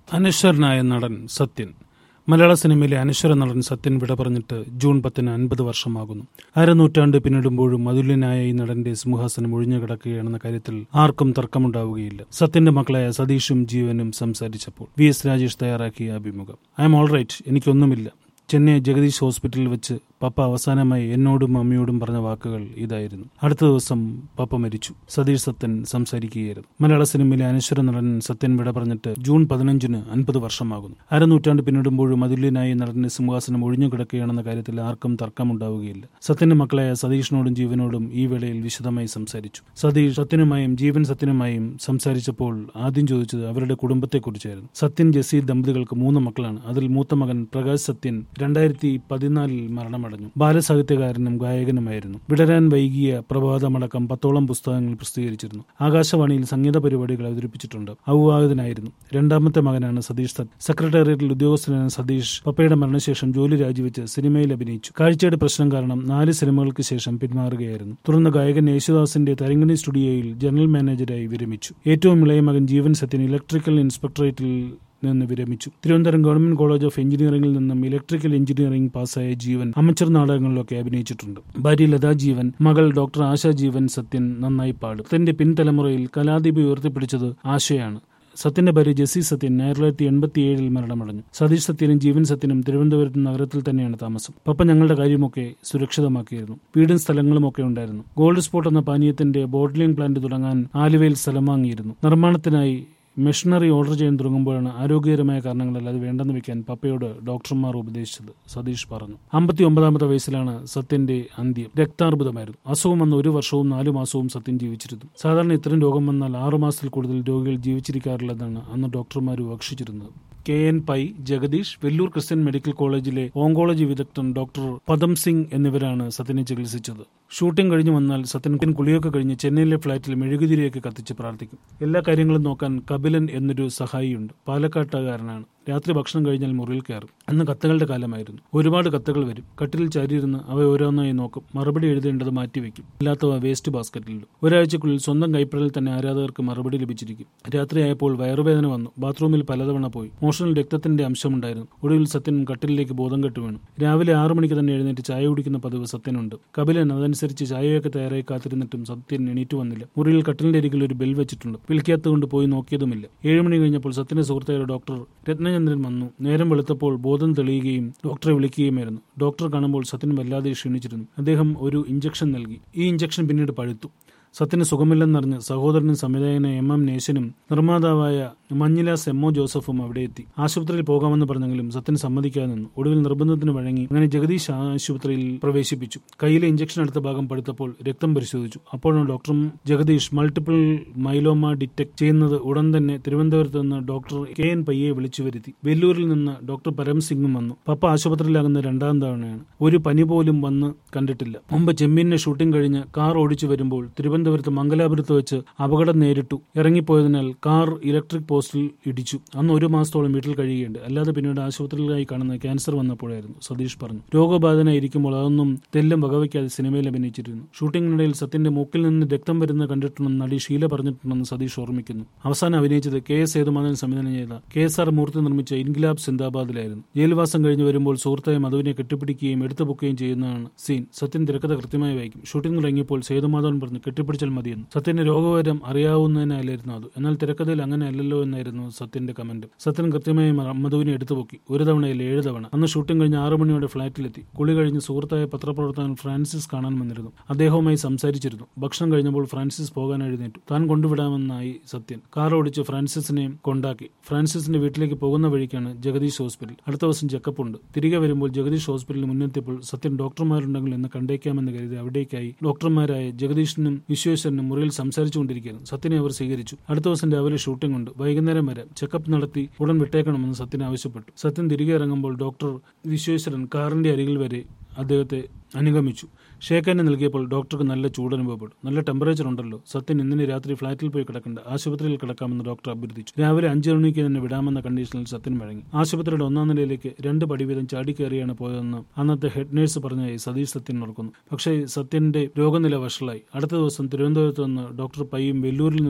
അനശ്വരനായ നടൻ സത്യൻ മലയാള സിനിമയിലെ അനശ്വര നടൻ സത്യൻ വിട പറഞ്ഞിട്ട് ജൂൺ പത്തിന് അൻപത് വർഷമാകുന്നു അരനൂറ്റാണ്ട് പിന്നിടുമ്പോഴും അതുല്യനായ ഈ നടന്റെ സിംഹാസനം ഒഴിഞ്ഞു കിടക്കുകയാണെന്ന കാര്യത്തിൽ ആർക്കും തർക്കമുണ്ടാവുകയില്ല സത്യന്റെ മക്കളായ സതീഷും ജീവനും സംസാരിച്ചപ്പോൾ വി എസ് രാജേഷ് തയ്യാറാക്കിയ അഭിമുഖം ഐ എം ഓൾ റൈറ്റ് എനിക്കൊന്നുമില്ല ചെന്നൈ ജഗദീഷ് ഹോസ്പിറ്റലിൽ വെച്ച് പപ്പ അവസാനമായി എന്നോടും അമ്മയോടും പറഞ്ഞ വാക്കുകൾ ഇതായിരുന്നു അടുത്ത ദിവസം പപ്പ മരിച്ചു സതീഷ് സത്യൻ സംസാരിക്കുകയായിരുന്നു മലയാള സിനിമയിലെ അനശ്വര നടൻ സത്യൻ വിട പറഞ്ഞിട്ട് ജൂൺ പതിനഞ്ചിന് അൻപത് വർഷമാകുന്നു അരനൂറ്റാണ്ട് പിന്നിടുമ്പോഴും അതുല്യനായി നടന്റെ സിംഹാസനം ഒഴിഞ്ഞു കിടക്കുകയാണെന്ന കാര്യത്തിൽ ആർക്കും തർക്കമുണ്ടാവുകയില്ല സത്യന്റെ മക്കളായ സതീഷിനോടും ജീവനോടും ഈ വേളയിൽ വിശദമായി സംസാരിച്ചു സതീഷ് സത്യനുമായും ജീവൻ സത്യനുമായും സംസാരിച്ചപ്പോൾ ആദ്യം ചോദിച്ചത് അവരുടെ കുടുംബത്തെക്കുറിച്ചായിരുന്നു സത്യൻ ജസീർ ദമ്പതികൾക്ക് മൂന്ന് മക്കളാണ് അതിൽ മൂത്ത മകൻ പ്രകാശ് സത്യൻ രണ്ടായിരത്തി പതിനാലിൽ മരണമടഞ്ഞു ബാലസാഹിത്യകാരനും ഗായകനുമായിരുന്നു വിടരാൻ വൈകിയ പ്രഭാതമടക്കം പത്തോളം പുസ്തകങ്ങൾ പ്രസിദ്ധീകരിച്ചിരുന്നു ആകാശവാണിയിൽ സംഗീത പരിപാടികൾ അവതരിപ്പിച്ചിട്ടുണ്ട് അവിവാഹിതനായിരുന്നു രണ്ടാമത്തെ മകനാണ് സതീഷ് സത് സെക്രട്ടേറിയറ്റിൽ ഉദ്യോഗസ്ഥനായ സതീഷ് പപ്പയുടെ മരണശേഷം ജോലി രാജിവെച്ച് സിനിമയിൽ അഭിനയിച്ചു കാഴ്ചയുടെ പ്രശ്നം കാരണം നാല് സിനിമകൾക്ക് ശേഷം പിന്മാറുകയായിരുന്നു തുടർന്ന് ഗായകൻ യേശുദാസിന്റെ തരങ്കണി സ്റ്റുഡിയോയിൽ ജനറൽ മാനേജരായി വിരമിച്ചു ഏറ്റവും ഇളയ മകൻ ജീവൻ സത്യൻ ഇലക്ട്രിക്കൽ ഇൻസ്പെക്ടറേറ്റിൽ നിന്ന് വിരമിച്ചു തിരുവനന്തപുരം ഗവൺമെന്റ് കോളേജ് ഓഫ് എഞ്ചിനീയറിംഗിൽ നിന്നും ഇലക്ട്രിക്കൽ എഞ്ചിനീയറിംഗ് പാസ്സായ ജീവൻ അമച്ചർ നാടകങ്ങളിലൊക്കെ അഭിനയിച്ചിട്ടുണ്ട് ഭാര്യ ലതാ ജീവൻ മകൾ ഡോക്ടർ ആശ ജീവൻ സത്യൻ നന്നായി പാടും തന്റെ പിൻതലമുറയിൽ കലാദീപ് ഉയർത്തിപ്പിടിച്ചത് ആശയാണ് സത്യന്റെ ഭാര്യ ജെസ്സി സത്യൻ ആയിരത്തി തൊള്ളായിരത്തി എൺപത്തി ഏഴിൽ മരണമടഞ്ഞു സതീഷ് സത്യനും ജീവൻ സത്യനും തിരുവനന്തപുരത്ത് നഗരത്തിൽ തന്നെയാണ് താമസം പപ്പ ഞങ്ങളുടെ കാര്യമൊക്കെ സുരക്ഷിതമാക്കിയിരുന്നു വീടും സ്ഥലങ്ങളും ഒക്കെ ഉണ്ടായിരുന്നു ഗോൾഡ് സ്പോട്ട് എന്ന പാനീയത്തിന്റെ ബോട്ട്ലിംഗ് പ്ലാന്റ് തുടങ്ങാൻ ആലുവയിൽ സ്ഥലം വാങ്ങിയിരുന്നു നിർമ്മാണത്തിനായി മെഷീനറി ഓർഡർ ചെയ്യാൻ തുടങ്ങുമ്പോഴാണ് ആരോഗ്യകരമായ കാരണങ്ങളല്ല അത് വേണ്ടെന്ന് വെക്കാൻ പപ്പയോട് ഡോക്ടർമാർ ഉപദേശിച്ചത് സതീഷ് പറഞ്ഞു അമ്പത്തി ഒമ്പതാമത്തെ വയസ്സിലാണ് സത്യന്റെ അന്ത്യം രക്താർബുദമായിരുന്നു അസുഖം വന്ന ഒരു വർഷവും നാലു മാസവും സത്യൻ ജീവിച്ചിരുന്നു സാധാരണ ഇത്തരം രോഗം വന്നാൽ ആറു മാസത്തിൽ കൂടുതൽ രോഗികൾ ജീവിച്ചിരിക്കാറില്ലെന്നാണ് അന്ന് ഡോക്ടർമാർ വിവക്ഷിച്ചിരുന്നത് K N Pai Jagadish Vellore Christian medical കോളേജിലെ ഓങ്കോളജി വിദഗ്ധൻ ഡോക്ടർ പദം സിംഗ് എന്നിവരാണ് സത്യനെ ചികിത്സിച്ചത് ഷൂട്ടിംഗ് കഴിഞ്ഞു വന്നാൽ സത്യൻ കുളിയൊക്കെ കഴിഞ്ഞ് ചെന്നൈയിലെ ഫ്ളാറ്റിൽ മെഴുകുതിരിയൊക്കെ കത്തിച്ച് പ്രാർത്ഥിക്കും എല്ലാ കാര്യങ്ങളും നോക്കാൻ കപിലൻ എന്നൊരു സഹായിയുണ്ട് പാലക്കാട്ടുകാരനാണ് രാത്രി ഭക്ഷണം കഴിഞ്ഞാൽ മുറിയിൽ കയറും അന്ന് കത്തുകളുടെ കാലമായിരുന്നു ഒരുപാട് കത്തുകൾ വരും കട്ടിലിൽ ചാരിയിരുന്ന് അവ ഓരോന്നായി നോക്കും മറുപടി എഴുതേണ്ടത് മാറ്റിവെക്കും ഇല്ലാത്തവ വേസ്റ്റ് ബാസ്ക്കറ്റിലിടും ഒരാഴ്ചക്കുള്ളിൽ സ്വന്തം കൈപ്പടലിൽ തന്നെ ആരാധകർക്ക് മറുപടി ലഭിച്ചിരിക്കും രാത്രിയായപ്പോൾ വയറുവേദന വന്നു ബാത്റൂമിൽ പലതവണ പോയി മോഷണൽ രക്തത്തിന്റെ അംശമുണ്ടായിരുന്നു ഒടുവിൽ സത്യൻ കട്ടിലേക്ക് ബോധം കെട്ടു വീണു രാവിലെ ആറു മണിക്ക് തന്നെ എഴുന്നേറ്റ് ചായ കുടിക്കുന്ന പതിവ് സത്യനുണ്ട് കപിലൻ അതനുസരിച്ച് ചായയൊക്കെ തയ്യാറായി കാത്തിരുന്നിട്ടും സത്യൻ എണീറ്റു വന്നില്ല മുറിയിൽ കട്ടിലിന്റെ അരികിൽ ഒരു ബെൽ വെച്ചിട്ടുണ്ട് വിളിക്കാത്തതുകൊണ്ട് പോയി നോക്കിയതുമില്ല ഏഴുമണി കഴിഞ്ഞപ്പോൾ സത്യന്റെ സുഹൃത്തായ ഡോക്ടർ രത്നചന്ദ്രൻ വന്നു നേരം വെളുത്തപ്പോൾ ബോധം തെളിയുകയും ഡോക്ടറെ വിളിക്കുകയുമായിരുന്നു ഡോക്ടർ കാണുമ്പോൾ സത്യൻ വല്ലാതെ ക്ഷീണിച്ചിരുന്നു അദ്ദേഹം ഒരു ഇഞ്ചക്ഷൻ നൽകി ഈ ഇഞ്ചക്ഷൻ പിന്നീട് പഴുത്തു സത്യന് സുഖമില്ലെന്നറിഞ്ഞ് സഹോദരനും സംവിധായകനായ എം എം നേശനും നിർമ്മാതാവായ മഞ്ഞിലാസ് എം ഒ ജോസഫും അവിടെ എത്തി ആശുപത്രിയിൽ പോകാമെന്ന് പറഞ്ഞെങ്കിലും സത്യൻ സമ്മതിക്കാതെ നിന്നു ഒടുവിൽ നിർബന്ധത്തിന് വഴങ്ങി അങ്ങനെ ജഗദീഷ് ആശുപത്രിയിൽ പ്രവേശിപ്പിച്ചു കയ്യിലെ ഇഞ്ചക്ഷൻ എടുത്ത ഭാഗം പടുത്തപ്പോൾ രക്തം പരിശോധിച്ചു അപ്പോഴാണ് ഡോക്ടറും ജഗദീഷ് മൾട്ടിപ്പിൾ മൈലോമ ഡിറ്റക്ട് ചെയ്യുന്നത് ഉടൻ തന്നെ തിരുവനന്തപുരത്ത് നിന്ന് ഡോക്ടർ കെ എൻ പയ്യെ വിളിച്ചു വരുത്തി വെല്ലൂരിൽ നിന്ന് ഡോക്ടർ പരം സിംഗും വന്നു പപ്പ ആശുപത്രിയിലാകുന്ന രണ്ടാം തവണയാണ് ഒരു പനി പോലും വന്ന് കണ്ടിട്ടില്ല മുമ്പ് ചെമ്മീനിന്റെ ഷൂട്ടിംഗ് കഴിഞ്ഞ് കാർ ഓടിച്ചു വരുമ്പോൾ തിരുവനന്തപുരത്ത് മംഗലാപുരത്ത് വെച്ച് അപകടം നേരിട്ടു ഇറങ്ങിപ്പോയതിനാൽ കാർ ഇലക്ട്രിക് പോസ്റ്റിൽ ഇടിച്ചു അന്ന് ഒരു മാസത്തോളം വീട്ടിൽ കഴിയുകയുണ്ട് അല്ലാതെ പിന്നീട് ആശുപത്രിയിലായി കാണുന്ന ക്യാൻസർ വന്നപ്പോഴായിരുന്നു സതീഷ് പറഞ്ഞു രോഗബാധനായിരിക്കുമ്പോൾ അതൊന്നും തെല്ലും വകവയ്ക്കാതെ സിനിമയിൽ അഭിനയിച്ചിരുന്നു ഷൂട്ടിങ്ങിനിടയിൽ സത്യന്റെ മൂക്കിൽ നിന്ന് രക്തം വരുന്ന കണ്ടിട്ടുണ്ടെന്ന് നടി ഷീല പറഞ്ഞിട്ടുണ്ടെന്ന് സതീഷ് ഓർമ്മിക്കുന്നു അവസാനം അഭിനയിച്ചത് കെ എസ് സേതുമാധവൻ സംവിധാനം ചെയ്ത കെ എസ് ആർ മൂർത്തി നിർമ്മിച്ച ഇൻഗിലാബ് സിന്ദാബാദിലായിരുന്നു ജയിൽവാസം കഴിഞ്ഞ് വരുമ്പോൾ സുഹൃത്തായ മധുവിനെ കെട്ടിപ്പിടിക്കുകയും എടുത്തു പൊക്കുകയും ചെയ്യുന്നതാണ് സീൻ സത്യൻ തിരക്കഥ കൃത്യമായി വായിക്കും ഷൂട്ടിംഗ് തുടങ്ങിയപ്പോൾ സേതുമാധവൻ പറഞ്ഞു കെട്ടിപ്പിടിച്ചാൽ മതിയെന്ന് സത്യന്റെ രോഗവിവരം അറിയാവുന്നതിനാലായിരുന്നു അത് എന്നാൽ തിരക്കഥയിൽ അങ്ങനെ അല്ലല്ലോ എന്നായിരുന്നു സത്യന്റെ കമന്റ് സത്യൻ കൃത്യമായി മധുവിനെ എടുത്തുപൊക്കി ഒരു തവണയിൽ ഏഴ് തവണ അന്ന് ഷൂട്ടിംഗ് കഴിഞ്ഞ് ആറു മണിയോടെ ഫ്ളാറ്റിലെത്തി കുളി കഴിഞ്ഞ് സുഹൃത്തായ പത്രപ്രവർത്തകൻ ഫ്രാൻസിസ് കാണാൻ വന്നിരുന്നു അദ്ദേഹവുമായി സംസാരിച്ചിരുന്നു ഭക്ഷണം കഴിഞ്ഞപ്പോൾ ഫ്രാൻസിസ് പോകാൻ എഴുന്നേറ്റു താൻ കൊണ്ടുവിടാമെന്നായി സത്യൻ കാർ ഓടിച്ച് ഫ്രാൻസിസിനെ കൊണ്ടാക്കി ഫ്രാൻസിസിന്റെ വീട്ടിലേക്ക് പോകുന്ന വഴിക്കാണ് ജഗദീഷ് ഹോസ്പിറ്റൽ അടുത്ത ദിവസം ചെക്കപ്പ് ഉണ്ട് തിരികെ വരുമ്പോൾ ജഗദീഷ് ഹോസ്പിറ്റലിൽ മുന്നെത്തിയപ്പോൾ സത്യൻ ഡോക്ടർമാരുണ്ടെങ്കിൽ എന്ന് കണ്ടേക്കാമെന്ന് കരുതി അവിടേക്കായി ഡോക്ടർമാരായ ജഗദീഷിനും വിശ്വേശ്വരനും മുറിയിൽ സംസാരിച്ചുകൊണ്ടിരിക്കുകയായിരുന്നു സത്യനെ അവർ സ്വീകരിച്ചു അടുത്ത ദിവസം രാവിലെ ഷൂട്ടിംഗ് ഉണ്ട് വൈകുന്നേരം വരെ ചെക്കപ്പ് നടത്തി ഉടൻ വിട്ടേക്കണമെന്ന് സത്യൻ ആവശ്യപ്പെട്ടു സത്യൻ തിരികെ ഇറങ്ങുമ്പോൾ ഡോക്ടർ വിശ്വേശ്വരൻ കാറിന്റെ അരികിൽ വരെ അദ്ദേഹത്തെ അനുഗമിച്ചു ഷേക്കാനെ നൽകിയപ്പോൾ ഡോക്ടർക്ക് നല്ല ചൂടനുഭവപ്പെട്ടു നല്ല ടെമ്പറേച്ചർ ഉണ്ടല്ലോ സത്യൻ ഇന്നലെ രാത്രി ഫ്ളാറ്റിൽ പോയി കിടക്കണ്ട ആശുപത്രിയിൽ കിടക്കാമെന്ന് ഡോക്ടർ അഭ്യർത്ഥിച്ചു രാവിലെ അഞ്ചു മണിക്ക് തന്നെ വിടാമെന്ന കണ്ടീഷനിൽ സത്യൻ വഴങ്ങി ആശുപത്രിയുടെ ഒന്നാം നിലയിലേക്ക് രണ്ട് പടി വീതം ചാടിക്കയറിയാണ് പോയതെന്ന് അന്നത്തെ ഹെഡ് നേഴ്സ് പറഞ്ഞായി സതീഷ് സത്യൻ ഓർക്കുന്നു പക്ഷേ സത്യന്റെ രോഗനില വഷളായി അടുത്ത ദിവസം തിരുവനന്തപുരത്ത് നിന്ന് ഡോക്ടർ പയ്യും വെല്ലൂരിൽ നിന്ന്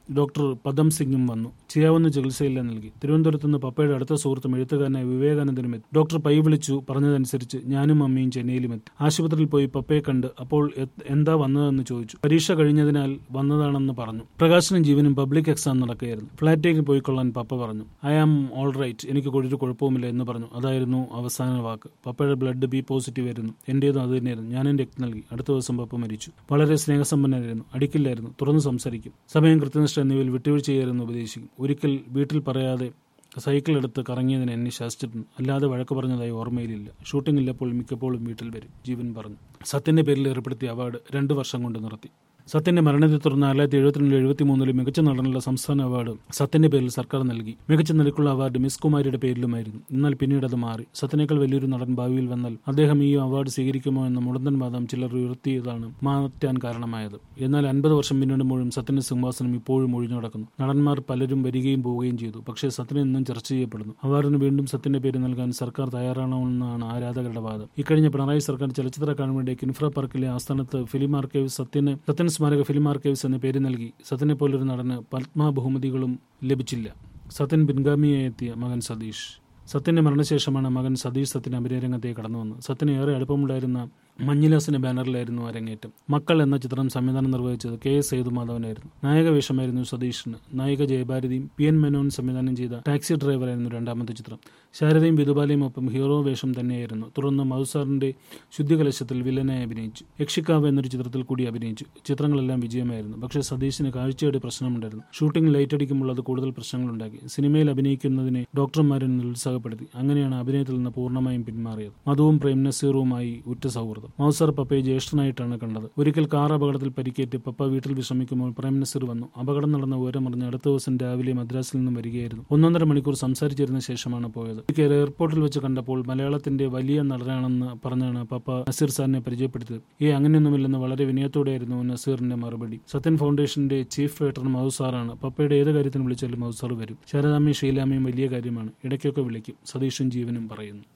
ഡോക്ടർ പദം സിംഗും വന്നു ചെയ്യാവുന്ന ചികിത്സയില്ല നൽകി തിരുവനന്തപുരത്ത് നിന്ന് പപ്പയുടെ അടുത്ത സുഹൃത്തും എഴുത്തുകാരനായ വിവേകാനന്ദനും എത്തി ഡോക്ടർ പൈ വിളിച്ചു പറഞ്ഞതനുസരിച്ച് ഞാനും അമ്മയും ചെന്നൈയിലും എത്തി ആശുപത്രിയിൽ പോയി പപ്പയെ കണ്ട് അപ്പോൾ എന്താ വന്നതെന്ന് ചോദിച്ചു പരീക്ഷ കഴിഞ്ഞതിനാൽ വന്നതാണെന്ന് പറഞ്ഞു പ്രകാശനും ജീവനും പബ്ലിക് എക്സാം നടക്കുകയായിരുന്നു ഫ്ളാറ്റിലേക്ക് പോയിക്കൊള്ളാൻ പപ്പ പറഞ്ഞു ഐ ആം ഓൾ റൈറ്റ് എനിക്ക് ഒരു കുഴപ്പവുമില്ല എന്ന് പറഞ്ഞു അതായിരുന്നു അവസാന വാക്ക് പപ്പയുടെ ബ്ലഡ് ബി പോസിറ്റീവ് ആയിരുന്നു എന്റേതും അത് തന്നെയായിരുന്നു ഞാനും രക്തം നൽകി അടുത്ത ദിവസം പപ്പ മരിച്ചു വളരെ സ്നേഹസമ്പന്നനായിരുന്നു അടിക്കില്ലായിരുന്നു തുറന്നു സംസാരിക്കും സമയം കൃത്യനിഷ്ഠ എന്നിവയിൽ വിട്ടുവീഴ്ച ചെയ്യായിരുന്നു ഉപദേശിക്കും ഒരിക്കൽ വീട്ടിൽ പറയാതെ സൈക്കിൾ എടുത്ത് കറങ്ങിയതിന് എന്നെ ശാസിച്ചിട്ടുണ്ട് അല്ലാതെ വഴക്ക് പറഞ്ഞതായി ഓർമ്മയിലില്ല ഷൂട്ടിംഗ് ഇല്ലപ്പോൾ മിക്കപ്പോഴും വീട്ടിൽ വരും ജീവൻ പറഞ്ഞു സത്യന്റെ പേരിൽ ഏർപ്പെടുത്തിയ അവാർഡ് രണ്ടു വർഷം കൊണ്ട് നിർത്തി സത്യന്റെ മരണത്തെ തുടർന്ന് ആയിരത്തി എഴുപത്തിരണ്ടിൽ എഴുപത്തി മൂന്നിൽ മികച്ച നടനുള്ള സംസ്ഥാന അവാർഡ് സത്യന്റെ പേരിൽ സർക്കാർ നൽകി മികച്ച നിലക്കുള്ള അവാർഡ് മിസ് കുമാരിയുടെ പേരിലുമായിരുന്നു എന്നാൽ പിന്നീട് അത് മാറി സത്യനേക്കാൾ വലിയൊരു നടൻ ഭാവിയിൽ വന്നാൽ അദ്ദേഹം ഈ അവാർഡ് സ്വീകരിക്കുമോ എന്ന മുടന്തൻ വാദം ചിലർ ഉയർത്തിയതാണ് മാറ്റാൻ കാരണമായത് എന്നാൽ അൻപത് വർഷം പിന്നിടുമ്പോഴും സത്യന്റെ സിംഹാസനം ഇപ്പോഴും ഒഴിഞ്ഞു നടക്കുന്നു നടന്മാർ പലരും വരികയും പോവുകയും ചെയ്തു പക്ഷേ സത്യൻ എന്നും ചർച്ച ചെയ്യപ്പെടുന്നു അവാർഡിന് വീണ്ടും സത്യന്റെ പേര് നൽകാൻ സർക്കാർ തയ്യാറാണമെന്നാണ് ആരാധകരുടെ വാദം ഇക്കഴിഞ്ഞ പിണറായി സർക്കാർ ചലച്ചിത്ര അക്കാദമിയുടെ കിൻഫ്ര പാർക്കിലെ ആസ്ഥാനത്ത് ഫിലിം ആർക്കൈവ് സത്യന് സത്യൻ സ്മാരക ഫിലിം ആർക്കൈവ്സ് എന്ന പേര് നൽകി സത്യനെ പോലൊരു നടന് പത്മ ബഹുമതികളും ലഭിച്ചില്ല സത്യൻ പിൻഗാമിയായി എത്തിയ മകൻ സതീഷ് സത്യന്റെ മരണശേഷമാണ് മകൻ സതീഷ് സത്യൻ അഭിനയരംഗത്തേക്ക് കടന്നു വന്നത് സത്യന് ഏറെ അടുപ്പമുണ്ടായിരുന്ന മഞ്ഞിലാസിന്റെ ബാനറിലായിരുന്നു അരങ്ങേറ്റം മക്കൾ എന്ന ചിത്രം സംവിധാനം നിർവഹിച്ചത് കെ എസ് സേതുമാധവനായിരുന്നു നായക വേഷമായിരുന്നു സതീഷിന് നായിക ജയഭാരതിയും പി എൻ മേനോൻ സംവിധാനം ചെയ്ത ടാക്സി ഡ്രൈവറായിരുന്നു രണ്ടാമത്തെ ചിത്രം ശാരദയും വിധുബാലയും ഒപ്പം ഹീറോ വേഷം തന്നെയായിരുന്നു തുടർന്ന് മധുസാറിന്റെ ശുദ്ധികലശത്തിൽ വില്ലനായി അഭിനയിച്ചു യക്ഷിക്കാവ് എന്നൊരു ചിത്രത്തിൽ കൂടി അഭിനയിച്ചു ചിത്രങ്ങളെല്ലാം വിജയമായിരുന്നു പക്ഷേ സതീഷിന് കാഴ്ചയുടെ പ്രശ്നമുണ്ടായിരുന്നു ഷൂട്ടിംഗ് ലൈറ്റ് അടിക്കുമ്പോൾ അത് കൂടുതൽ പ്രശ്നങ്ങളുണ്ടാക്കി സിനിമയിൽ അഭിനയിക്കുന്നതിനെ ഡോക്ടർമാരെ നിരുത്സാഹപ്പെടുത്തി അങ്ങനെയാണ് അഭിനയത്തിൽ നിന്ന് പൂർണ്ണമായും പിന്മാറിയത് മധുവും പ്രേം നസീറുമായി ഉറ്റ സൗഹൃദം മൗസർ പപ്പയെ ജ്യേഷ്ഠനായിട്ടാണ് കണ്ടത് ഒരിക്കൽ കാർ അപകടത്തിൽ പരിക്കേറ്റ് പപ്പ വീട്ടിൽ വിശ്രമിക്കുമ്പോൾ പ്രേം നസീർ വന്നു അപകടം നടന്ന വിവരമറിഞ്ഞ് അടുത്ത ദിവസം രാവിലെ മദ്രാസിൽ നിന്നും വരികയായിരുന്നു ഒന്നൊന്നര മണിക്കൂർ സംസാരിച്ചിരുന്ന ശേഷമാണ് പോയത് ഒരിക്കൽ എയർപോർട്ടിൽ വെച്ച് കണ്ടപ്പോൾ മലയാളത്തിന്റെ വലിയ നടനാണെന്ന് പറഞ്ഞാണ് പപ്പ നസീർ സാറിനെ പരിചയപ്പെടുത്തിയത് ഏ അങ്ങനെയൊന്നുമില്ലെന്ന് വളരെ വിനയത്തോടെയായിരുന്നു നസീറിന്റെ മറുപടി സത്യൻ ഫൗണ്ടേഷന്റെ ചീഫ് പേട്ടർ മധു സാറാണ് പപ്പയുടെ ഏത് കാര്യത്തിന് വിളിച്ചാലും മധു സാർ വരും ശാരദാമ്മയും ഷീലാമ്മയും വലിയ കാര്യമാണ് ഇടയ്ക്കൊക്കെ വിളിക്കും സതീഷും ജീവനും പറയുന്നു